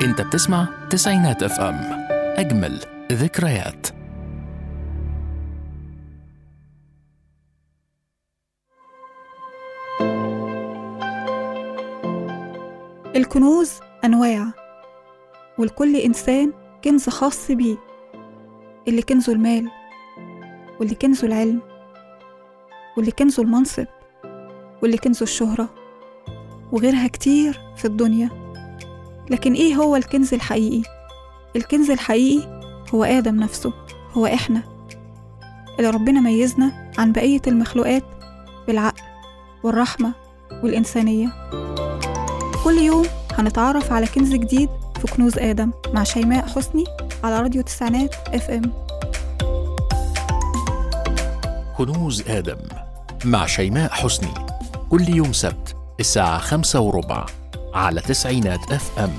انت بتسمع تسعينات اف ام اجمل ذكريات الكنوز أنواع ولكل إنسان كنز خاص بيه اللي كنزه المال واللي كنزه العلم واللي كنزه المنصب واللي كنزه الشهرة وغيرها كتير في الدنيا لكن إيه هو الكنز الحقيقي؟ الكنز الحقيقي هو آدم نفسه هو إحنا اللي ربنا ميزنا عن بقية المخلوقات بالعقل والرحمة والإنسانية كل يوم هنتعرف على كنز جديد في كنوز آدم مع شيماء حسني على راديو تسعينات اف ام كنوز آدم مع شيماء حسني كل يوم سبت الساعة خمسة وربع على تسعينات اف ام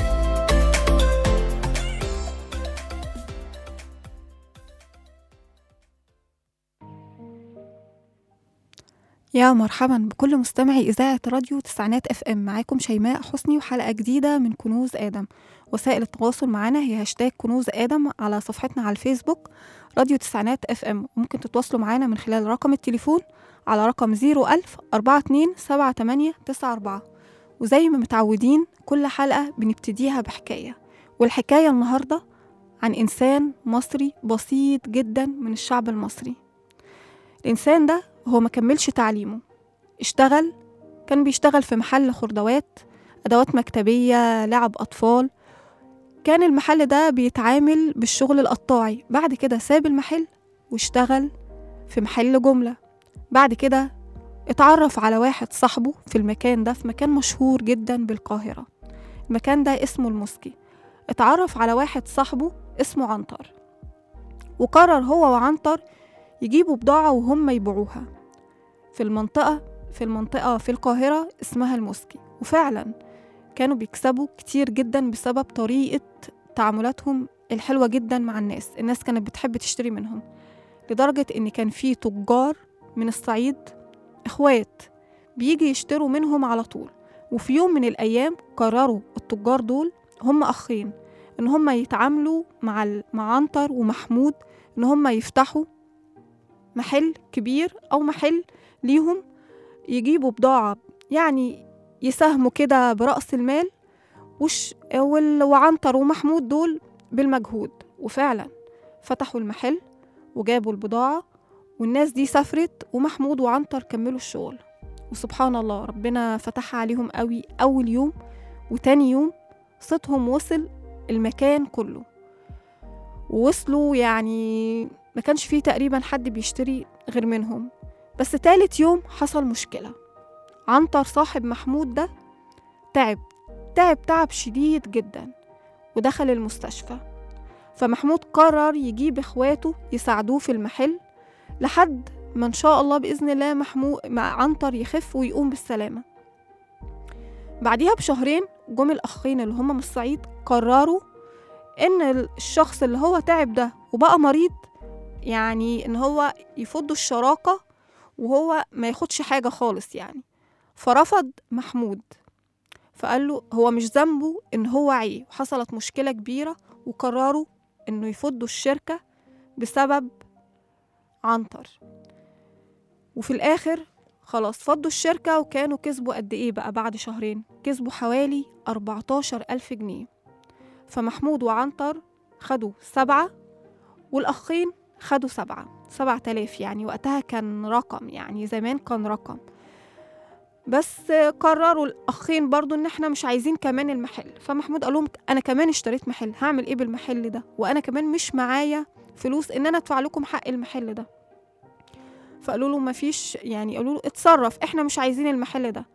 يا مرحبا بكل مستمعي إذاعة راديو تسعينات اف ام معاكم شيماء حسني وحلقة جديدة من كنوز آدم وسائل التواصل معنا هي هاشتاج كنوز آدم على صفحتنا على الفيسبوك راديو تسعينات اف ام ممكن تتواصلوا معنا من خلال رقم التليفون على رقم 01000 42 78 94 وزي ما متعودين كل حلقة بنبتديها بحكاية والحكاية النهاردة عن إنسان مصري بسيط جدا من الشعب المصري الإنسان ده هو ما كملش تعليمه اشتغل كان بيشتغل في محل خردوات أدوات مكتبية لعب أطفال كان المحل ده بيتعامل بالشغل القطاعي بعد كده ساب المحل واشتغل في محل جملة بعد كده اتعرف على واحد صاحبه في المكان ده في مكان مشهور جدا بالقاهرة المكان ده اسمه المسكي اتعرف على واحد صاحبه اسمه عنتر وقرر هو وعنتر يجيبوا بضاعة وهم يبيعوها في المنطقة في المنطقة في القاهرة اسمها المسكي وفعلا كانوا بيكسبوا كتير جدا بسبب طريقة تعاملاتهم الحلوة جدا مع الناس الناس كانت بتحب تشتري منهم لدرجة إن كان في تجار من الصعيد إخوات بيجي يشتروا منهم على طول وفي يوم من الأيام قرروا التجار دول هم أخين إن هم يتعاملوا مع ال- مع عنتر ومحمود إن هم يفتحوا محل كبير أو محل ليهم يجيبوا بضاعة يعني يساهموا كده برأس المال وش وال- وعنتر ومحمود دول بالمجهود وفعلا فتحوا المحل وجابوا البضاعة والناس دي سافرت ومحمود وعنتر كملوا الشغل وسبحان الله ربنا فتحها عليهم قوي أول يوم وتاني يوم صوتهم وصل المكان كله ووصلوا يعني ما كانش فيه تقريبا حد بيشتري غير منهم بس تالت يوم حصل مشكلة عنتر صاحب محمود ده تعب تعب تعب شديد جدا ودخل المستشفى فمحمود قرر يجيب اخواته يساعدوه في المحل لحد ما ان شاء الله باذن الله محمود مع عنتر يخف ويقوم بالسلامه بعديها بشهرين جم الاخين اللي هم من الصعيد قرروا ان الشخص اللي هو تعب ده وبقى مريض يعني ان هو يفضوا الشراكه وهو ما ياخدش حاجه خالص يعني فرفض محمود فقال له هو مش ذنبه ان هو عيه وحصلت مشكله كبيره وقرروا انه يفضوا الشركه بسبب عنتر وفي الاخر خلاص فضوا الشركه وكانوا كسبوا قد ايه بقى بعد شهرين كسبوا حوالي 14 ألف جنيه فمحمود وعنتر خدوا سبعة والأخين خدوا سبعة سبعة آلاف يعني وقتها كان رقم يعني زمان كان رقم بس قرروا الأخين برضو إن إحنا مش عايزين كمان المحل فمحمود قال لهم أنا كمان اشتريت محل هعمل إيه بالمحل ده وأنا كمان مش معايا فلوس إن أنا أدفع لكم حق المحل ده فقالوا له مفيش يعني قالوا له اتصرف إحنا مش عايزين المحل ده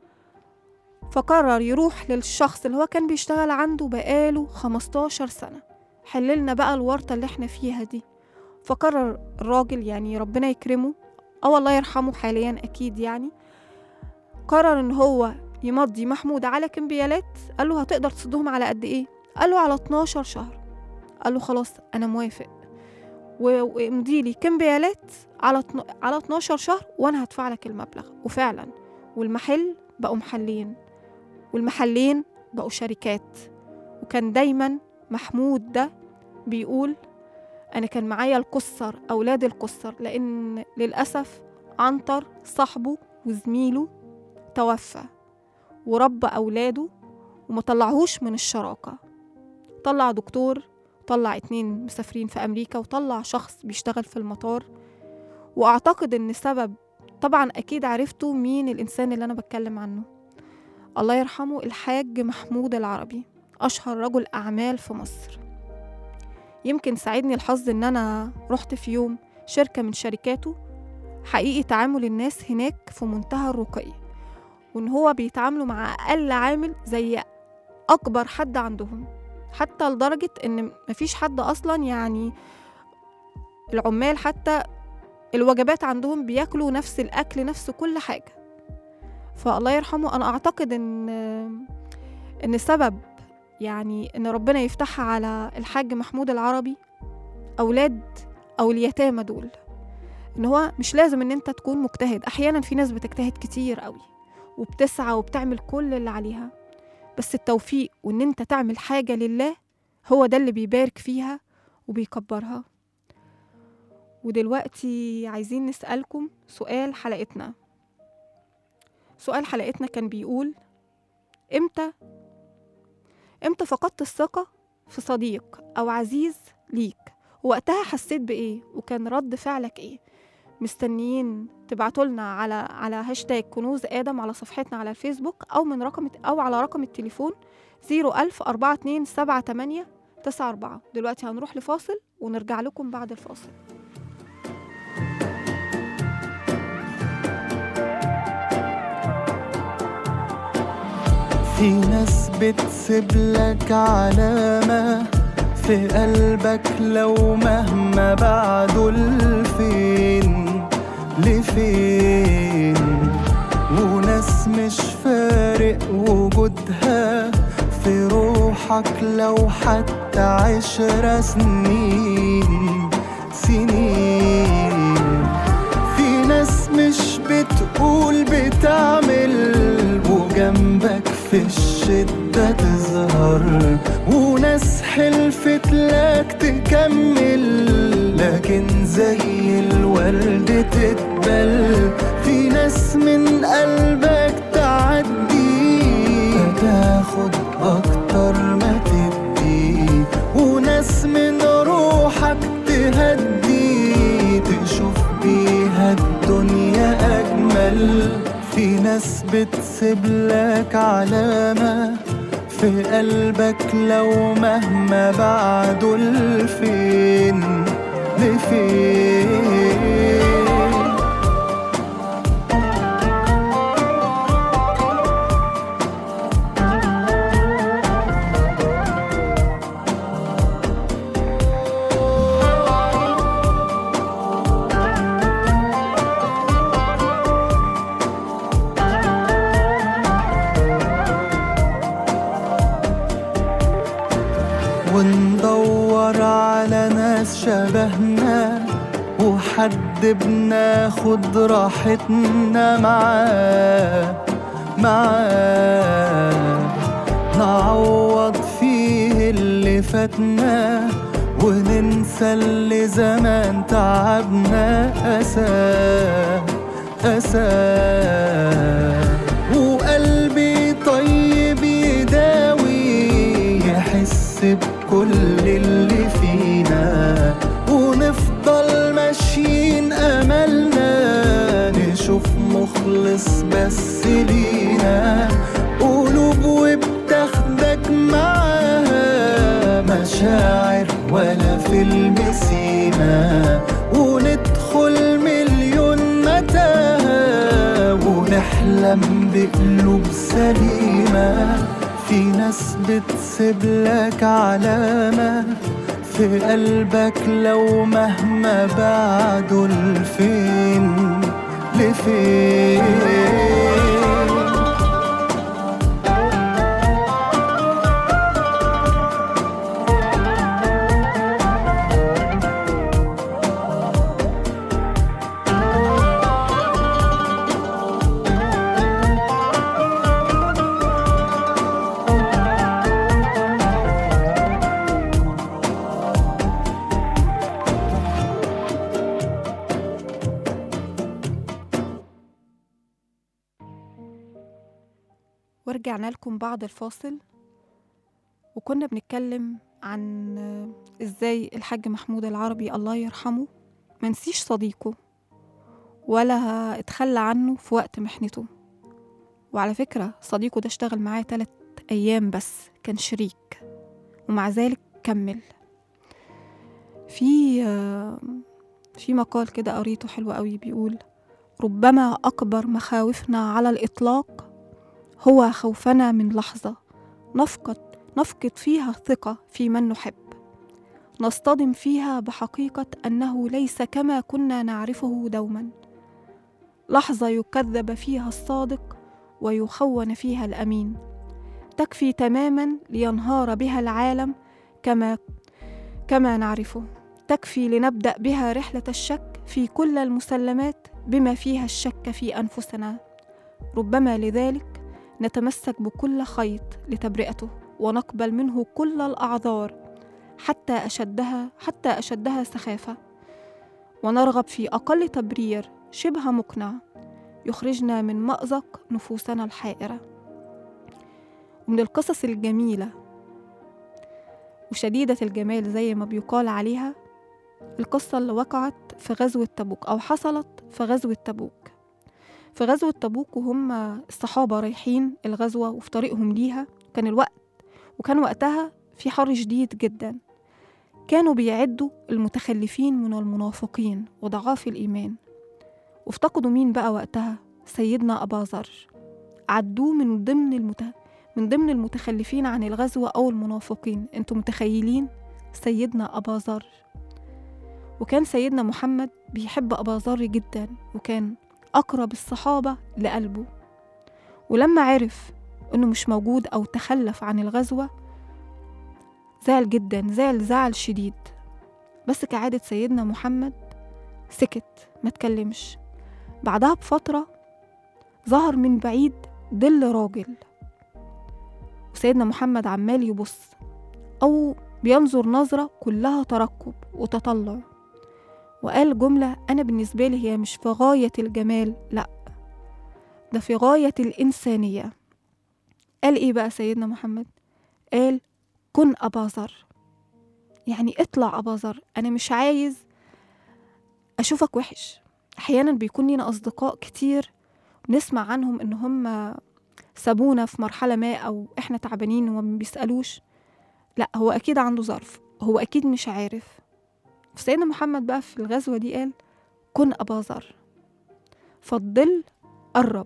فقرر يروح للشخص اللي هو كان بيشتغل عنده بقاله 15 سنة حللنا بقى الورطة اللي احنا فيها دي فقرر الراجل يعني ربنا يكرمه أو الله يرحمه حاليا أكيد يعني قرر إن هو يمضي محمود على كمبيالات قال له هتقدر تسدهم على قد إيه قال له على 12 شهر قال له خلاص أنا موافق و- وامضي لي كمبيالات على اتنا- على 12 شهر وأنا هدفع لك المبلغ وفعلا والمحل بقوا محلين والمحلين بقوا شركات وكان دايما محمود ده بيقول أنا كان معايا القصر أولاد القصر لأن للأسف عنتر صاحبه وزميله توفى وربى أولاده وما طلعهوش من الشراكة طلع دكتور طلع اتنين مسافرين في أمريكا وطلع شخص بيشتغل في المطار وأعتقد إن السبب طبعا أكيد عرفتوا مين الإنسان اللي أنا بتكلم عنه الله يرحمه الحاج محمود العربي أشهر رجل أعمال في مصر يمكن ساعدني الحظ إن أنا رحت في يوم شركة من شركاته حقيقي تعامل الناس هناك في منتهى الرقي وإن هو بيتعاملوا مع أقل عامل زي أكبر حد عندهم حتى لدرجة إن مفيش حد أصلا يعني العمال حتى الوجبات عندهم بياكلوا نفس الأكل نفس كل حاجة فالله يرحمه أنا أعتقد إن إن سبب يعني إن ربنا يفتحها على الحاج محمود العربي أولاد أو اليتامى دول إن هو مش لازم إن أنت تكون مجتهد أحيانا في ناس بتجتهد كتير قوي وبتسعى وبتعمل كل اللي عليها بس التوفيق وإن أنت تعمل حاجة لله هو ده اللي بيبارك فيها وبيكبرها ودلوقتي عايزين نسألكم سؤال حلقتنا سؤال حلقتنا كان بيقول امتى امتى فقدت الثقة في صديق أو عزيز ليك وقتها حسيت بإيه وكان رد فعلك إيه مستنيين تبعتولنا على على هاشتاج كنوز آدم على صفحتنا على الفيسبوك أو من رقم أو على رقم التليفون 01000 42 78 94 دلوقتي هنروح لفاصل ونرجع لكم بعد الفاصل في ناس بتسيب لك علامة في قلبك لو مهما بعدوا لفين لفين وناس مش فارق وجودها في روحك لو حتى عشر سنين سنين في ناس مش بتقول بتعمل وجنبك في الشدة تظهر وناس حلفت لك تكمل لكن زي الورد تتبل في ناس من قلبك تعدي فتاخد أكتر ما تدي وناس من روحك تهدي تشوف بيها الدنيا أجمل في ناس بتسيب لك علامة في قلبك لو مهما بعدوا لفين لفين وندور على ناس شبهنا وحد بناخد راحتنا معاه معاه نعوض فيه اللي فاتنا وننسى اللي زمان تعبنا أساه أساه وقلبي طيب يداوي يحس بكل اللي فينا ونفضل ماشيين أملنا نشوف مخلص بس لينا قلوب وبتاخدك معاها مشاعر ولا فيلم سيما وندخل مليون متاهة ونحلم بقلوب سليمة في ناس بتسيب لك علامة في قلبك لو مهما بعدوا لفين لفين ورجعنا لكم بعد الفاصل وكنا بنتكلم عن آه، ازاي الحاج محمود العربي الله يرحمه منسيش صديقه ولا اتخلى عنه في وقت محنته وعلى فكرة صديقه ده اشتغل معاه تلات أيام بس كان شريك ومع ذلك كمل في آه، في مقال كده قريته حلو قوي بيقول ربما أكبر مخاوفنا على الإطلاق هو خوفنا من لحظة نفقد نفقد فيها الثقة في من نحب نصطدم فيها بحقيقة أنه ليس كما كنا نعرفه دوما لحظة يكذب فيها الصادق ويخون فيها الأمين تكفي تماما لينهار بها العالم كما كما نعرفه تكفي لنبدأ بها رحلة الشك في كل المسلمات بما فيها الشك في أنفسنا ربما لذلك نتمسك بكل خيط لتبرئته ونقبل منه كل الأعذار حتى أشدها حتى أشدها سخافة ونرغب في أقل تبرير شبه مقنع يخرجنا من مأزق نفوسنا الحائرة ومن القصص الجميلة وشديدة الجمال زي ما بيقال عليها القصة اللي وقعت في غزوة تبوك أو حصلت في غزوة تبوك في غزوة تبوك وهم الصحابة رايحين الغزوة وفي طريقهم ليها كان الوقت وكان وقتها في حر شديد جدا كانوا بيعدوا المتخلفين من المنافقين وضعاف الإيمان وافتقدوا مين بقى وقتها سيدنا أبا ذر عدوه من ضمن المت... من ضمن المتخلفين عن الغزوة أو المنافقين انتوا متخيلين سيدنا أبا ذر وكان سيدنا محمد بيحب أبا ذر جدا وكان أقرب الصحابة لقلبه ولما عرف إنه مش موجود أو تخلف عن الغزوة زعل جدا زعل زعل شديد بس كعادة سيدنا محمد سكت ما تكلمش بعدها بفترة ظهر من بعيد ظل راجل وسيدنا محمد عمال يبص أو بينظر نظرة كلها ترقب وتطلع وقال جملة أنا بالنسبة لي هي مش في غاية الجمال لأ ده في غاية الإنسانية قال إيه بقى سيدنا محمد قال كن أبا ذر يعني اطلع أبا ذر أنا مش عايز أشوفك وحش أحيانا بيكون لينا أصدقاء كتير نسمع عنهم إن هم سابونا في مرحلة ما أو إحنا تعبانين وما بيسألوش لأ هو أكيد عنده ظرف هو أكيد مش عارف فسيدنا محمد بقى في الغزوة دي قال كن أبا ذر فالظل قرب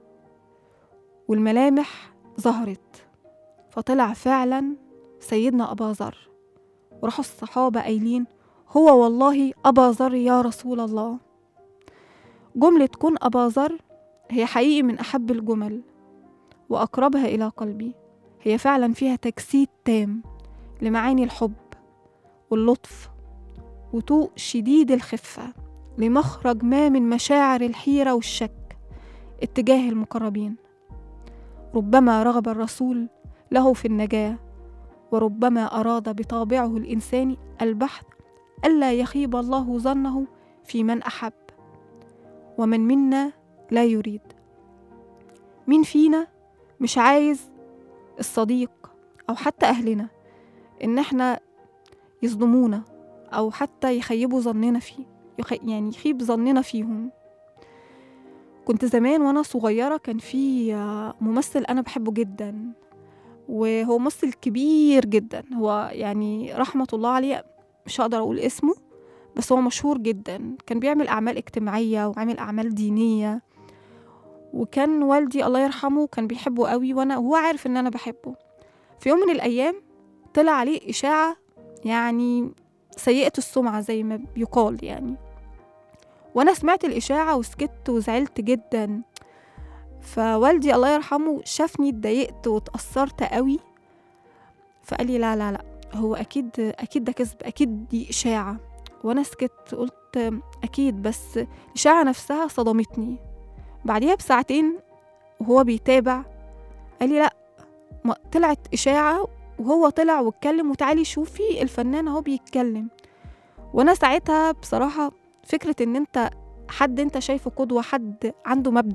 والملامح ظهرت فطلع فعلا سيدنا أبا ذر وراحوا الصحابة قايلين هو والله أبا ذر يا رسول الله جملة كن أبا ذر هي حقيقي من أحب الجمل وأقربها إلى قلبي هي فعلا فيها تجسيد تام لمعاني الحب واللطف وطوق شديد الخفة لمخرج ما من مشاعر الحيرة والشك اتجاه المقربين ربما رغب الرسول له في النجاة وربما أراد بطابعه الإنساني البحث ألا يخيب الله ظنه في من أحب ومن منا لا يريد مين فينا مش عايز الصديق أو حتى أهلنا إن إحنا يصدمونا أو حتى يخيبوا ظننا فيه يخ... يعني يخيب ظننا فيهم كنت زمان وأنا صغيرة كان في آه، ممثل أنا بحبه جدا وهو ممثل كبير جدا هو يعني رحمة الله عليه مش هقدر أقول اسمه بس هو مشهور جدا كان بيعمل أعمال اجتماعية وعامل أعمال دينية وكان والدي الله يرحمه كان بيحبه قوي وأنا هو عارف إن أنا بحبه في يوم من الأيام طلع عليه إشاعة يعني سيئة السمعة زي ما بيقال يعني وأنا سمعت الإشاعة وسكت وزعلت جدا فوالدي الله يرحمه شافني اتضايقت واتأثرت قوي فقال لي لا لا لا هو أكيد أكيد ده كذب أكيد دي إشاعة وأنا سكت قلت أكيد بس الإشاعة نفسها صدمتني بعديها بساعتين وهو بيتابع قال لي لا ما طلعت إشاعة وهو طلع واتكلم وتعالي شوفي الفنان اهو بيتكلم وانا ساعتها بصراحة فكرة ان انت حد انت شايفه قدوة حد عنده مبدأ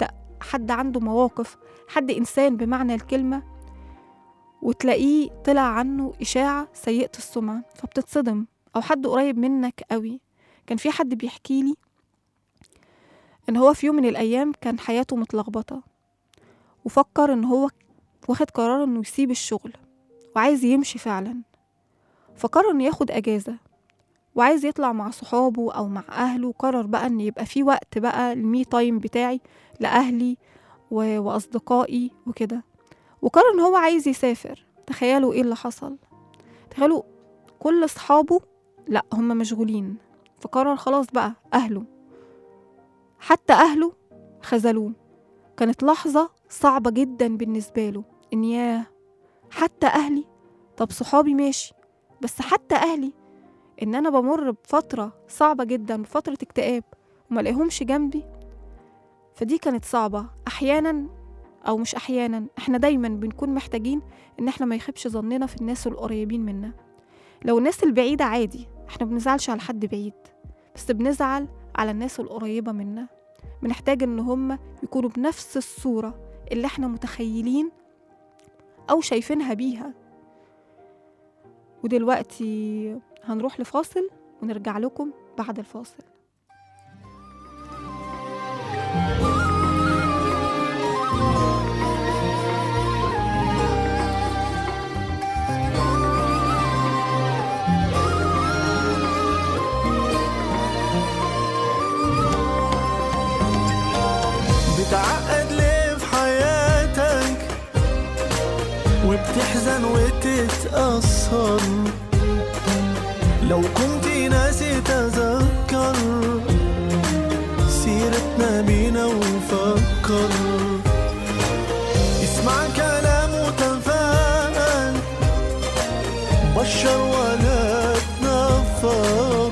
حد عنده مواقف حد إنسان بمعنى الكلمة وتلاقيه طلع عنه إشاعة سيئة السمعة فبتتصدم أو حد قريب منك قوي كان في حد بيحكي لي إن هو في يوم من الأيام كان حياته متلخبطة وفكر إن هو واخد قرار إنه يسيب الشغل وعايز يمشي فعلا فقرر إنه ياخد أجازة وعايز يطلع مع صحابه أو مع أهله وقرر بقى إن يبقى في وقت بقى المي تايم بتاعي لأهلي و- وأصدقائي وكده وقرر إن هو عايز يسافر تخيلوا إيه اللي حصل تخيلوا كل أصحابه لأ هم مشغولين فقرر خلاص بقى أهله حتى أهله خذلوه كانت لحظة صعبة جدا بالنسبة له إن ياه حتى أهلي طب صحابي ماشي بس حتى أهلي إن أنا بمر بفترة صعبة جدا بفترة اكتئاب وما لاقيهمش جنبي فدي كانت صعبة أحيانا أو مش أحيانا إحنا دايما بنكون محتاجين إن إحنا ما يخيبش ظننا في الناس القريبين منا لو الناس البعيدة عادي إحنا بنزعلش على حد بعيد بس بنزعل على الناس القريبة منا بنحتاج إن هم يكونوا بنفس الصورة اللي إحنا متخيلين أو شايفينها بيها ودلوقتي هنروح لفاصل ونرجع لكم بعد الفاصل بتعقد ليه في حياتك وبتحزن وتتأثر لو كنت ناسي تذكر سيرتنا بينا وفكر اسمع كلام وتفاءل بشر ولا تنفر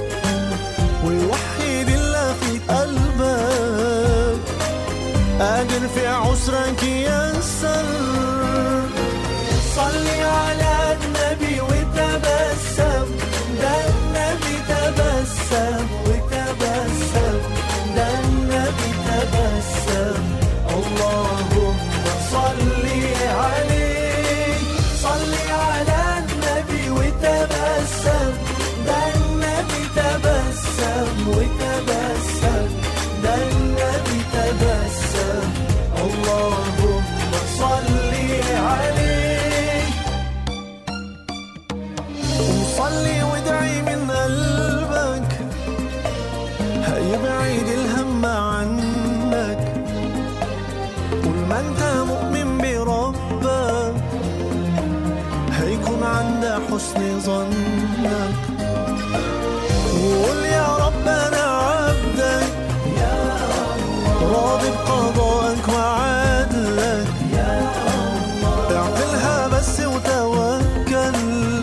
ويوحد الله في قلبك قادر في عسرك يسر صلي على النبي وتبسم ده النبي تبسم وتبسم ده النبي تبسم اللهم صلي عليه صلي على النبي وتبسم ده النبي تبسم وتبسم ده النبي تبسم اللهم صلي عليه وصلي وادعي من قلبك هيبعد الهم عنك طول ما انت مؤمن بربك هيكون عند حسن ظنك وقول يا رب انا عبدك يا راضي بقضائك وعدلك يا اعقلها بس وتوكل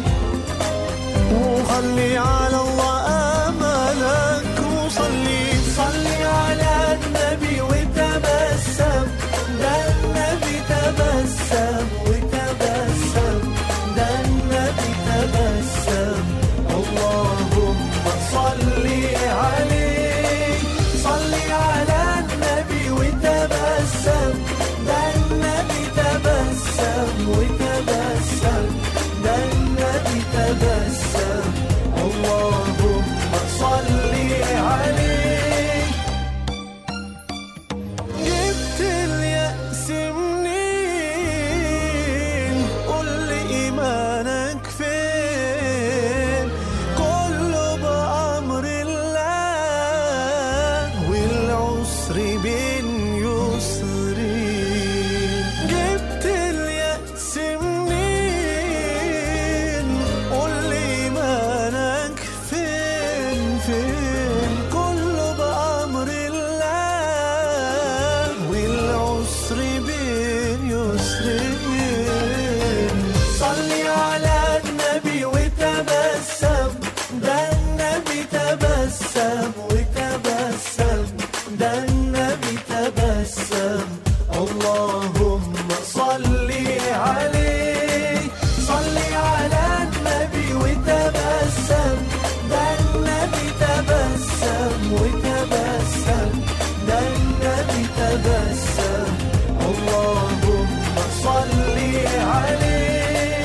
وخلي على الله املك وصلي صلي على النبي وتبسم ده النبي تبسم وتبسم ده النبي تبسم اللهم صلي عليه صلي على النبي وتبسم ده النبي تبسم وتبسم ده النبي تبسم اللهم صلي عليه جبت اليأس منين قول لي إيمانك فين كله بأمر الله والعسر بين يسرين جبت اليأس منين قول لي إيمانك فين فين كله بأمر الله والعسر بين يسرين صلي على النبي وتبسم ده النبي تبسم وتبسم ده النبي تبسم اللهم صلي عليه صلي على النبي وتبسم ده النبي تبسم وتبسم ده النبي تبسم صلي عليه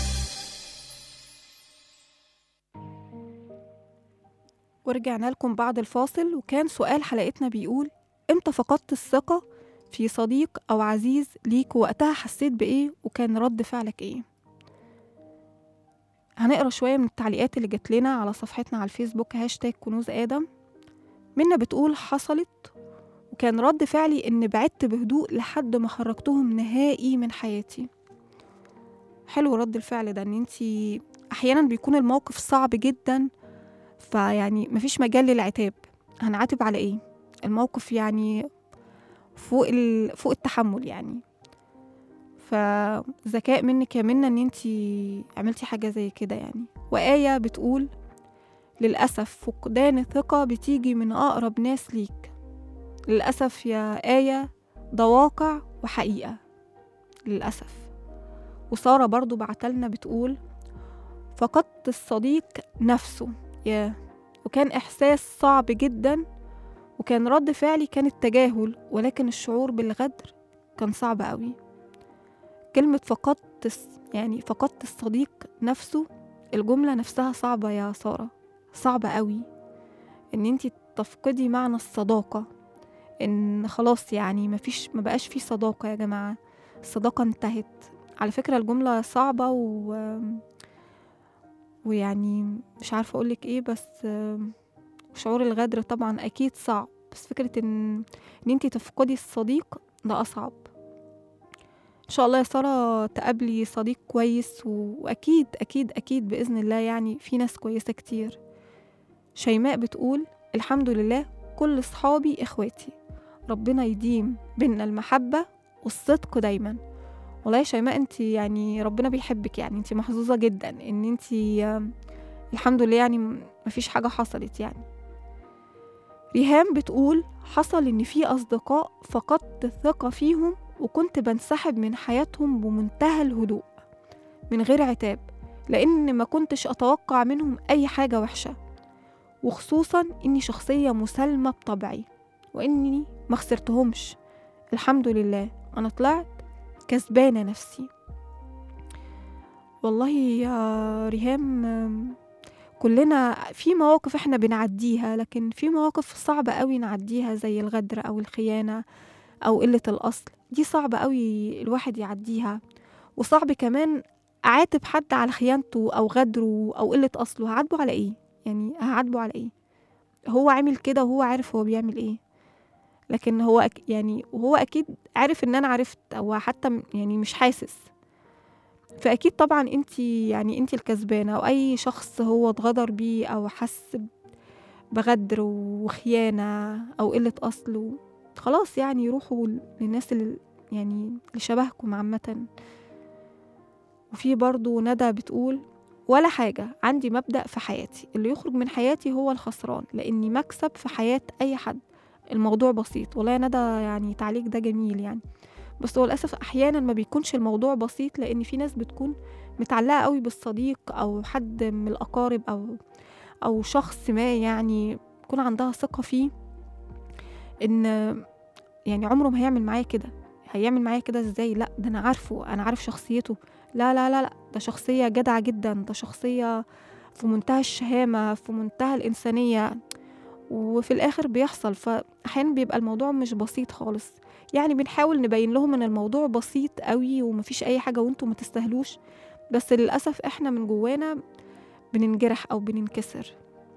ورجعنا لكم بعد الفاصل وكان سؤال حلقتنا بيقول امتى فقدت الثقة في صديق أو عزيز ليك وقتها حسيت بإيه وكان رد فعلك إيه هنقرا شوية من التعليقات اللي جات لنا على صفحتنا على الفيسبوك هاشتاج كنوز آدم منا بتقول حصلت وكان رد فعلي إن بعدت بهدوء لحد ما خرجتهم نهائي من حياتي حلو رد الفعل ده إن انتي أحيانا بيكون الموقف صعب جدا فيعني مفيش مجال للعتاب هنعاتب على ايه الموقف يعني فوق ال... فوق التحمل يعني فذكاء منك يا منى ان انتي عملتي حاجه زي كده يعني وآية بتقول للأسف فقدان الثقة بتيجي من أقرب ناس ليك للأسف يا آية ده واقع وحقيقة للأسف وسارة برضو بعتلنا بتقول فقدت الصديق نفسه ياه وكان إحساس صعب جدا وكان رد فعلي كان التجاهل ولكن الشعور بالغدر كان صعب قوي كلمة فقدت الس- يعني فقدت الصديق نفسه الجملة نفسها صعبة يا سارة صعبة قوي ان انتي تفقدي معنى الصداقة ان خلاص يعني مفيش ما بقاش في صداقة يا جماعة الصداقة انتهت على فكرة الجملة صعبة و ويعني مش عارفة أقولك إيه بس آم، شعور الغدر طبعا أكيد صعب بس فكرة إن إن أنتي تفقدي الصديق ده أصعب إن شاء الله يا سارة تقابلي صديق كويس و- وأكيد أكيد أكيد بإذن الله يعني في ناس كويسة كتير شيماء بتقول الحمد لله كل صحابي إخواتي ربنا يديم بينا المحبة والصدق دايما والله يا شيماء انت يعني ربنا بيحبك يعني انت محظوظة جدا ان انت آم، الحمد لله يعني م- مفيش حاجة حصلت يعني ريهام بتقول حصل ان في اصدقاء فقدت الثقة فيهم وكنت بنسحب من حياتهم بمنتهى الهدوء من غير عتاب لان ما كنتش اتوقع منهم اي حاجة وحشة وخصوصا اني شخصية مسالمة بطبعي واني ما خسرتهمش الحمد لله انا طلعت كسبانة نفسي والله يا ريهام آم، كلنا في مواقف احنا بنعديها لكن في مواقف صعبة قوي نعديها زي الغدر أو الخيانة أو قلة الأصل دي صعبة قوي الواحد يعديها وصعب كمان أعاتب حد على خيانته أو غدره أو قلة أصله هعاتبه على إيه؟ يعني هعاتبه على إيه؟ هو عامل كده وهو عارف هو بيعمل إيه لكن هو أك يعني وهو أكيد عارف إن أنا عرفت أو حتى م- يعني مش حاسس فأكيد طبعا أنت يعني أنت الكسبانة أو أي شخص هو اتغدر بيه أو حس بغدر وخيانة أو قلة أصل خلاص يعني يروحوا للناس اللي يعني اللي شبهكم عامة وفي برضو ندى بتقول ولا حاجة عندي مبدأ في حياتي اللي يخرج من حياتي هو الخسران لأني مكسب في حياة أي حد الموضوع بسيط والله يا ندى يعني تعليق ده جميل يعني بس هو للأسف أحيانا ما بيكونش الموضوع بسيط لأن في ناس بتكون متعلقة قوي بالصديق أو حد من الأقارب أو أو شخص ما يعني يكون عندها ثقة فيه إن يعني عمره ما هيعمل معايا كده هيعمل معايا كده ازاي لا ده انا عارفه انا عارف شخصيته لا لا لا لا ده شخصية جدعة جدا ده شخصية في منتهى الشهامة في منتهى الإنسانية وفي الآخر بيحصل فأحيانا بيبقى الموضوع مش بسيط خالص يعني بنحاول نبين لهم ان الموضوع بسيط قوي ومفيش اي حاجة وانتم ما تستاهلوش بس للأسف احنا من جوانا بننجرح او بننكسر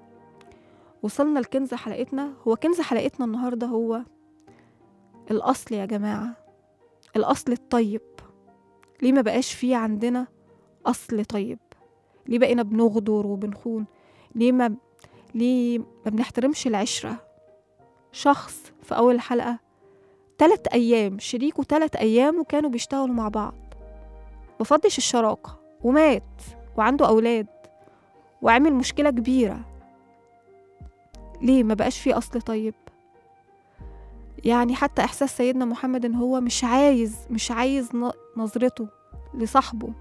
وصلنا لكنز حلقتنا هو كنز حلقتنا النهاردة هو الأصل يا جماعة الأصل الطيب ليه ما بقاش فيه عندنا أصل طيب ليه بقينا بنغدر وبنخون ليه ما ليه ما بنحترمش العشرة شخص في أول الحلقة تلات أيام شريكه تلات أيام وكانوا بيشتغلوا مع بعض مفضش الشراكة ومات وعنده أولاد وعمل مشكلة كبيرة ليه ما بقاش فيه أصل طيب يعني حتى إحساس سيدنا محمد إن هو مش عايز مش عايز ن- نظرته لصاحبه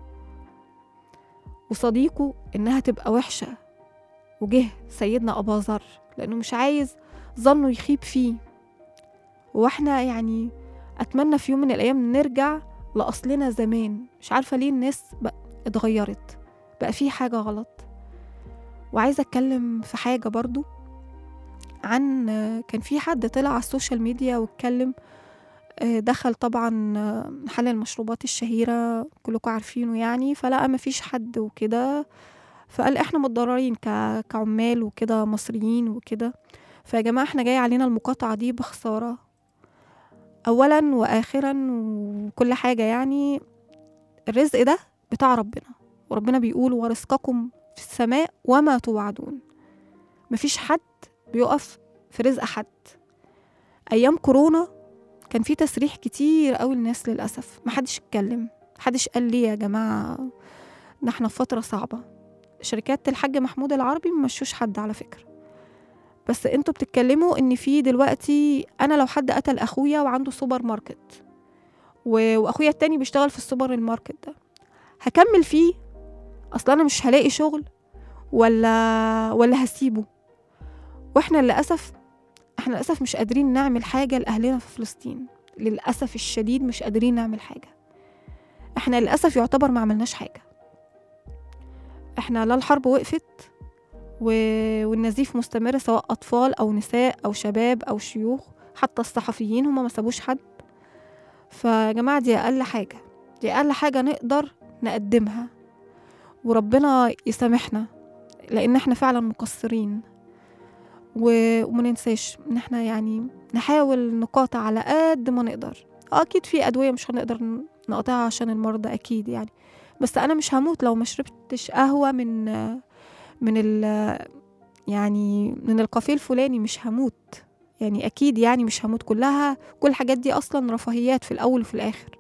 وصديقه إنها تبقى وحشة وجه سيدنا أبا ذر لأنه مش عايز ظنه يخيب فيه واحنا يعني أتمنى في يوم من الأيام نرجع لأصلنا زمان مش عارفة ليه الناس بقى اتغيرت بقى في حاجة غلط وعايزة أتكلم في حاجة برضو عن كان في حد طلع على السوشيال ميديا واتكلم آه، دخل طبعا آه، محل المشروبات الشهيرة كلكم عارفينه يعني فلقى مفيش حد وكده فقال احنا متضررين ك- كعمال وكده مصريين وكده فيا جماعة احنا جاي علينا المقاطعة دي بخسارة أولا وآخرا وكل حاجة يعني الرزق ده بتاع ربنا وربنا بيقول ورزقكم في السماء وما توعدون مفيش حد بيقف في رزق حد أيام كورونا كان في تسريح كتير قوي الناس للأسف محدش اتكلم محدش قال ليه يا جماعة ده احنا في فترة صعبة شركات الحاج محمود العربي ممشوش حد على فكرة بس انتوا بتتكلموا ان في دلوقتي انا لو حد قتل اخويا وعنده سوبر ماركت و... واخويا التاني بيشتغل في السوبر الماركت ده هكمل فيه اصلا انا مش هلاقي شغل ولا ولا هسيبه واحنا للاسف احنا للاسف مش قادرين نعمل حاجه لاهلنا في فلسطين للاسف الشديد مش قادرين نعمل حاجه احنا للاسف يعتبر ما عملناش حاجه احنا لا الحرب وقفت و... والنزيف مستمر سواء اطفال او نساء او شباب او شيوخ حتى الصحفيين هما ما سابوش حد فيا جماعه دي اقل حاجه دي اقل حاجه نقدر نقدمها وربنا يسامحنا لان احنا فعلا مقصرين و- وما ننساش ان احنا يعني نحاول نقاطع على قد ما نقدر آه، اكيد في ادويه مش هنقدر ن- نقطعها عشان المرضى اكيد يعني بس انا مش هموت لو ما شربتش قهوه من من ال يعني من الكافيه الفلاني مش هموت يعني اكيد يعني مش هموت كلها كل الحاجات دي اصلا رفاهيات في الاول وفي الاخر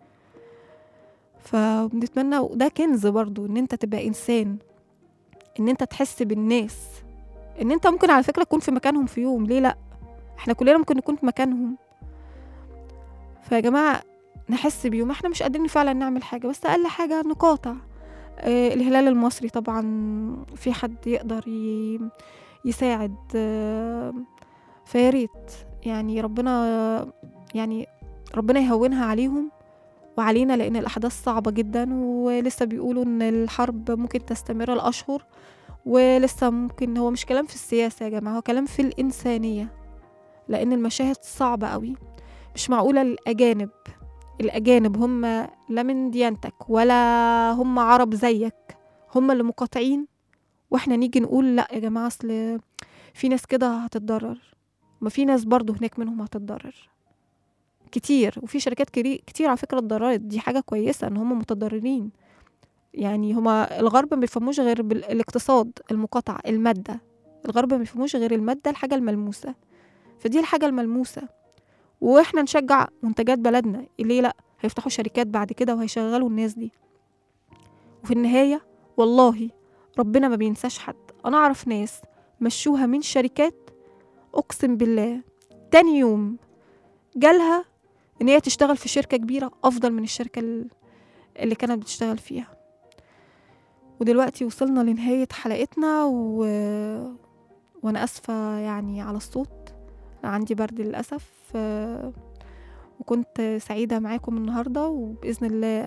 فبنتمنى وده كنز برضو ان انت تبقى انسان ان انت تحس بالناس ان انت ممكن على فكره تكون في مكانهم في يوم ليه لا احنا كلنا ممكن نكون في مكانهم فيا جماعه نحس بيهم احنا مش قادرين فعلا نعمل حاجه بس اقل حاجه نقاطع آه الهلال المصري طبعا في حد يقدر ي- يساعد آه فياريت يعني ربنا يعني ربنا يهونها عليهم وعلينا لان الاحداث صعبه جدا ولسه بيقولوا ان الحرب ممكن تستمر الاشهر ولسه ممكن هو مش كلام في السياسه يا جماعه هو كلام في الانسانيه لان المشاهد صعبه قوي مش معقوله الاجانب الاجانب هم لا من ديانتك ولا هم عرب زيك هم اللي مقاطعين واحنا نيجي نقول لا يا جماعه اصل في ناس كده هتتضرر ما في ناس برضو هناك منهم هتتضرر كتير وفي شركات كري- كتير على فكرة اتضررت دي حاجة كويسة ان هم متضررين يعني هما الغرب ما بيفهموش غير بالاقتصاد المقاطعة المادة الغرب ما بيفهموش غير المادة الحاجة الملموسة فدي الحاجة الملموسة واحنا نشجع منتجات بلدنا ليه لا هيفتحوا شركات بعد كده وهيشغلوا الناس دي وفي النهاية والله ربنا ما بينساش حد انا اعرف ناس مشوها من شركات اقسم بالله تاني يوم جالها ان هي تشتغل في شركه كبيره افضل من الشركه ال- اللي كانت بتشتغل فيها ودلوقتي وصلنا لنهايه حلقتنا و... وانا اسفه يعني على الصوت أنا عندي برد للاسف آه، وكنت سعيده معاكم النهارده وباذن الله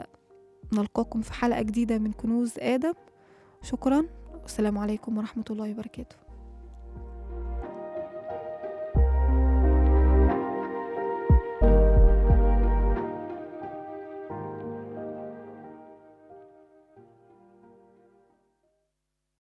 نلقاكم في حلقه جديده من كنوز ادم شكرا والسلام عليكم ورحمه الله وبركاته